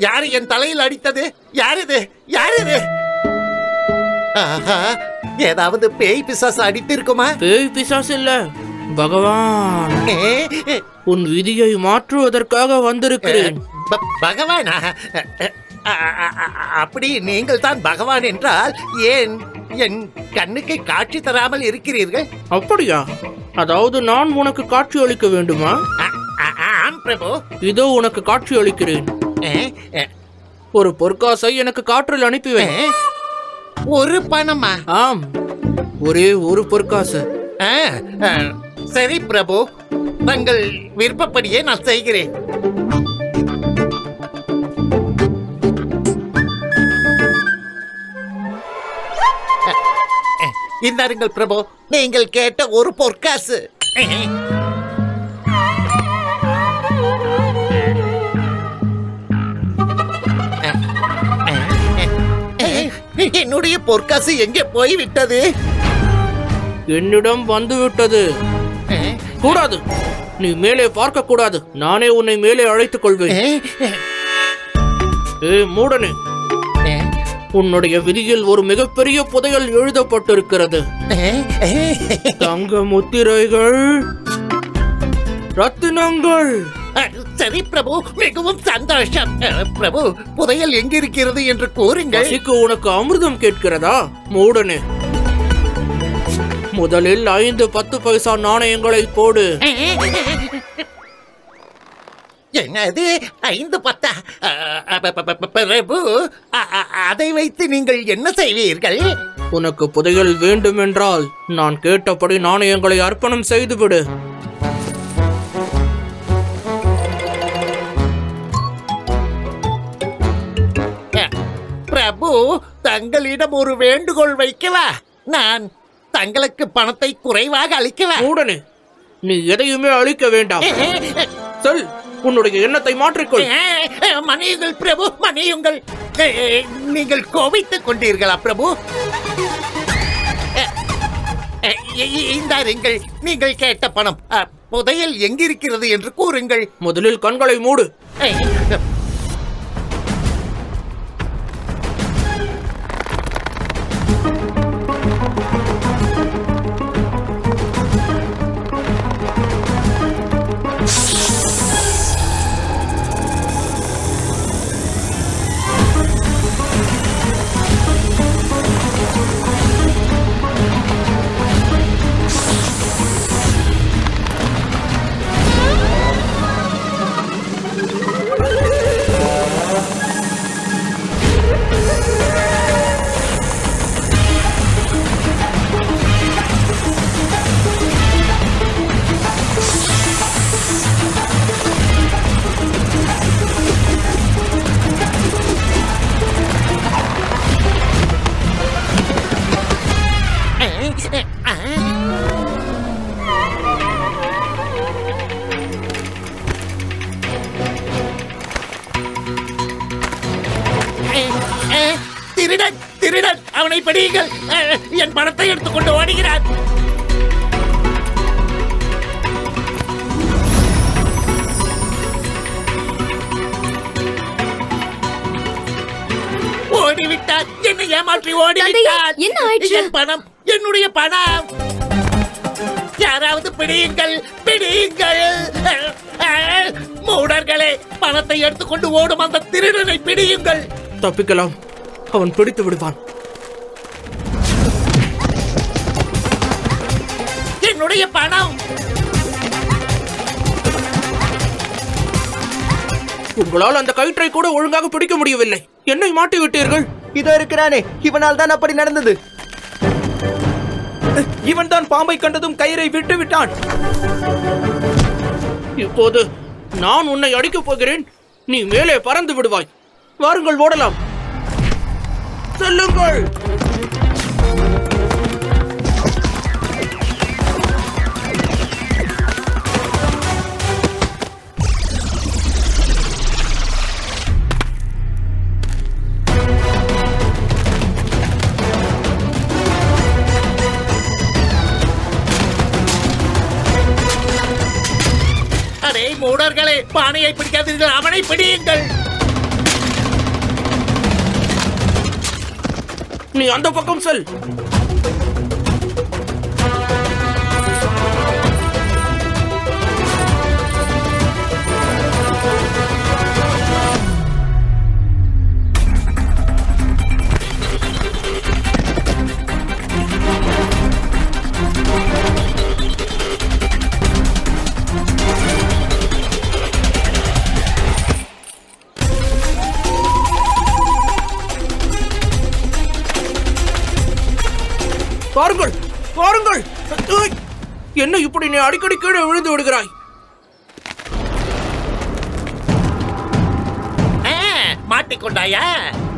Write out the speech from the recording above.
யாரு என் தலையில் அடித்தது யார் இது யார் இது ஆஹா, ஏதாவது பேய் பிசாசு அடித்திருக்குமா பேய் பிசாசு இல்ல பகவான் ஏ, உன் விதியை மாற்றுவதற்காக வந்திருக்கிறேன் ப- பகவானா அ- அ- அ- அப்படி நீங்கள் தான் பகவான் என்றால் ஏன் என் கண்ணுக்கு காட்சி தராமல் இருக்கிறீர்கள் அப்படியா அதாவது நான் உனக்கு காட்சி அளிக்க வேண்டுமா அ- அ- ஆம் பிரபு இதோ உனக்கு காட்சி அளிக்கிறேன் ஏ, ஏ, ஒரு பொற்காசை எனக்கு காற்றில் அனுப்பி வை ஏ, ஒரு பணமா ஆம் ஒரே ஒரு பொற்காசு ஆ, ஆ, சரி பிரபு தங்கள் விருப்பப்படியே நான் செய்கிறேன் இந்தாருங்கள் பிரபு நீங்கள் கேட்ட ஒரு பொற்காசு என்னுடைய பொற்காசு எங்கே போய்விட்டது என்னிடம் வந்து விட்டது கூடாது நீ மேலே பார்க்க கூடாது நானே உன்னை மேலே அழைத்துக் கொள்வேன் ஏ மூடனே உன்னுடைய விதியில் ஒரு மிகப்பெரிய புதையல் எழுதப்பட்டிருக்கிறது தங்க முத்திரைகள் ரத்தினங்கள் சரி பிரபு மிகவும் சந்தோஷம் அஹ், பிரபு புதையல் எங்கிருக்கிறது என்று கூறுங்கள் பசிக்கு உனக்கு அமிர்தம் கேட்கிறதா மூடனே முதலில் ஐந்து பத்து பைசா நாணயங்களை போடு என்னது ஐந்து பத்தா அஹ், அப்ப- ப- ப- பிரபு அ- அ- அதை வைத்து நீங்கள் என்ன செய்வீர்கள் உனக்கு புதையல் வேண்டுமென்றால் நான் கேட்டபடி நாணயங்களை அர்ப்பணம் செய்துவிடு அஹ், பிரபு தங்களிடம் ஒரு வேண்டுகோள் வைக்கவா நான் தங்களுக்கு பணத்தை குறைவாக அளிக்கவா மூடனே நீ எதையுமே அழிக்க வேண்டாம் சொல் உன்னுடைய எண்ணத்தை மாற்றிக்கொள் அஹ், அஹ், மன்னியுங்கள் பிரபு மன்னியுங்கள் அஹ், அஹ், நீங்கள் கோபித்துக் கொண்டீர்களா பிரபு அஹ், அஹ், இ- இ- இந்தாருங்கள் நீங்கள் கேட்ட பணம் அஹ், புதையல் எங்கிருக்கிறது என்று கூறுங்கள் முதலில் கண்களை மூடு அஹ், அஹ், அஹ். அஹ், அஹ், திருடன் திருடன் அவனை பிடியுங்கள் அஹ், என் பணத்தை எடுத்துக்கொண்டு ஓடுகிறான் ஓடிவிட்டான் என்னை ஏமாற்றி ஓடிவிட்டான் என்ன ஆயிற்று? என் பணம் என்னுடைய பணம் யாராவது பிடியுங்கள் பிடியுங்கள் அஹ், அஹ், மூடர்களே பணத்தை எடுத்துக்கொண்டு ஓடும் அந்த திருடனை பிடியுங்கள் தப்பிக்கலாம் அவன் பிடித்து விடுவான் என்னுடைய பணம் உங்களால் அந்த கயிற்றை கூட ஒழுங்காக பிடிக்க முடியவில்லை என்னை மாட்டி விட்டீர்கள் இதோ இருக்கிறானே இவனால் தான் அப்படி நடந்தது இவன் தான் பாம்பை கண்டதும் கயிறை விட்டு விட்டான் இப்போது நான் உன்னை அடிக்கப் போகிறேன் நீ மேலே பறந்து விடுவாய் வாருங்கள் ஓடலாம் செல்லுங்கள் அடே மூடர்களே பானையை பிடிக்காதீர்கள் அவனை பிடியுங்கள் நீ அந்த பக்கம் செல் பாருங்கள் பாருங்கள் உய்! என்ன இப்படி நீ அடிக்கடி கீழே விழுந்து விடுகிறாய் ஆ, மாட்டிக்கொண்டாயா